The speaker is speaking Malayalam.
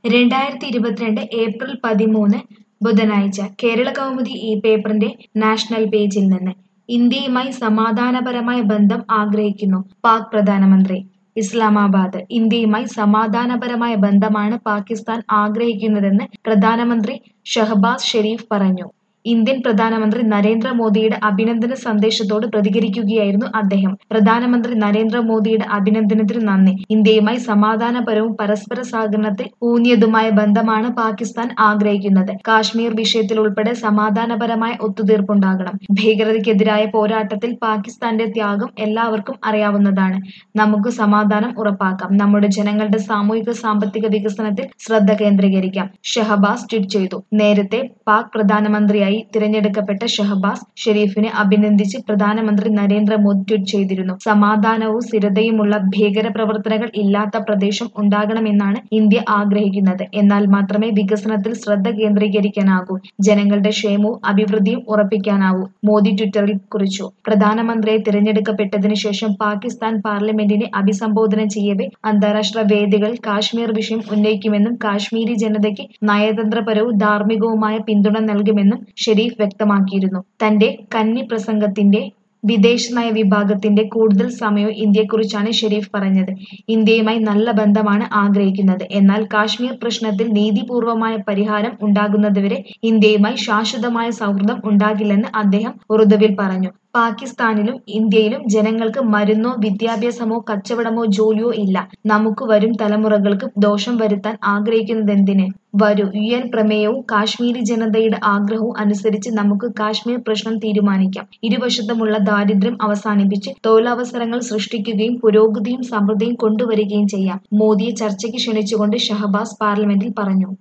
രണ്ടായിരത്തി ഇരുപത്തിരണ്ട് ഏപ്രിൽ പതിമൂന്ന് ബുധനാഴ്ച കേരള കൗമുദി ഈ പേപ്പറിന്റെ നാഷണൽ പേജിൽ നിന്ന് ഇന്ത്യയുമായി സമാധാനപരമായ ബന്ധം ആഗ്രഹിക്കുന്നു പാക് പ്രധാനമന്ത്രി ഇസ്ലാമാബാദ് ഇന്ത്യയുമായി സമാധാനപരമായ ബന്ധമാണ് പാകിസ്ഥാൻ ആഗ്രഹിക്കുന്നതെന്ന് പ്രധാനമന്ത്രി ഷഹബാസ് ഷെരീഫ് പറഞ്ഞു ഇന്ത്യൻ പ്രധാനമന്ത്രി നരേന്ദ്രമോദിയുടെ അഭിനന്ദന സന്ദേശത്തോട് പ്രതികരിക്കുകയായിരുന്നു അദ്ദേഹം പ്രധാനമന്ത്രി നരേന്ദ്രമോദിയുടെ അഭിനന്ദനത്തിന് നന്ദി ഇന്ത്യയുമായി സമാധാനപരവും പരസ്പര സഹകരണത്തിൽ ഊന്നിയതുമായ ബന്ധമാണ് പാകിസ്ഥാൻ ആഗ്രഹിക്കുന്നത് കാശ്മീർ വിഷയത്തിൽ ഉൾപ്പെടെ സമാധാനപരമായ ഒത്തുതീർപ്പുണ്ടാകണം ഭീകരതയ്ക്കെതിരായ പോരാട്ടത്തിൽ പാകിസ്ഥാന്റെ ത്യാഗം എല്ലാവർക്കും അറിയാവുന്നതാണ് നമുക്ക് സമാധാനം ഉറപ്പാക്കാം നമ്മുടെ ജനങ്ങളുടെ സാമൂഹിക സാമ്പത്തിക വികസനത്തിൽ ശ്രദ്ധ കേന്ദ്രീകരിക്കാം ഷഹബാസ് ട്വീറ്റ് ചെയ്തു നേരത്തെ പാക് പ്രധാനമന്ത്രിയായി തിരഞ്ഞെടുക്കപ്പെട്ട ഷഹബാസ് ഷെരീഫിനെ അഭിനന്ദിച്ച് പ്രധാനമന്ത്രി നരേന്ദ്രമോദി ട്വീറ്റ് ചെയ്തിരുന്നു സമാധാനവും സ്ഥിരതയുമുള്ള ഭീകര പ്രവർത്തനങ്ങൾ ഇല്ലാത്ത പ്രദേശം ഉണ്ടാകണമെന്നാണ് ഇന്ത്യ ആഗ്രഹിക്കുന്നത് എന്നാൽ മാത്രമേ വികസനത്തിൽ ശ്രദ്ധ കേന്ദ്രീകരിക്കാനാകൂ ജനങ്ങളുടെ ക്ഷേമവും അഭിവൃദ്ധിയും ഉറപ്പിക്കാനാവൂ മോദി ട്വിറ്ററിൽ കുറിച്ചു പ്രധാനമന്ത്രിയായി തിരഞ്ഞെടുക്കപ്പെട്ടതിനു ശേഷം പാകിസ്ഥാൻ പാർലമെന്റിനെ അഭിസംബോധന ചെയ്യവേ അന്താരാഷ്ട്ര വേദികളിൽ കാശ്മീർ വിഷയം ഉന്നയിക്കുമെന്നും കാശ്മീരി ജനതയ്ക്ക് നയതന്ത്രപരവും ധാർമ്മികവുമായ പിന്തുണ നൽകുമെന്നും ഷെരീഫ് വ്യക്തമാക്കിയിരുന്നു തന്റെ കന്നി പ്രസംഗത്തിന്റെ വിദേശനയ വിഭാഗത്തിന്റെ കൂടുതൽ സമയവും ഇന്ത്യയെക്കുറിച്ചാണ് ഷെരീഫ് പറഞ്ഞത് ഇന്ത്യയുമായി നല്ല ബന്ധമാണ് ആഗ്രഹിക്കുന്നത് എന്നാൽ കാശ്മീർ പ്രശ്നത്തിൽ നീതിപൂർവമായ പരിഹാരം ഉണ്ടാകുന്നതുവരെ ഇന്ത്യയുമായി ശാശ്വതമായ സൗഹൃദം ഉണ്ടാകില്ലെന്ന് അദ്ദേഹം ഉറുദുവിൽ പറഞ്ഞു പാകിസ്ഥാനിലും ഇന്ത്യയിലും ജനങ്ങൾക്ക് മരുന്നോ വിദ്യാഭ്യാസമോ കച്ചവടമോ ജോലിയോ ഇല്ല നമുക്ക് വരും തലമുറകൾക്ക് ദോഷം വരുത്താൻ ആഗ്രഹിക്കുന്നതെന്തിന് വരൂ യു എൻ പ്രമേയവും കാശ്മീരി ജനതയുടെ ആഗ്രഹവും അനുസരിച്ച് നമുക്ക് കാശ്മീർ പ്രശ്നം തീരുമാനിക്കാം ഇരുവശത്തുമുള്ള ദാരിദ്ര്യം അവസാനിപ്പിച്ച് തൊഴിലവസരങ്ങൾ സൃഷ്ടിക്കുകയും പുരോഗതിയും സമൃദ്ധിയും കൊണ്ടുവരികയും ചെയ്യാം മോദിയെ ചർച്ചയ്ക്ക് ക്ഷണിച്ചുകൊണ്ട് ഷഹബാസ് പാർലമെന്റിൽ പറഞ്ഞു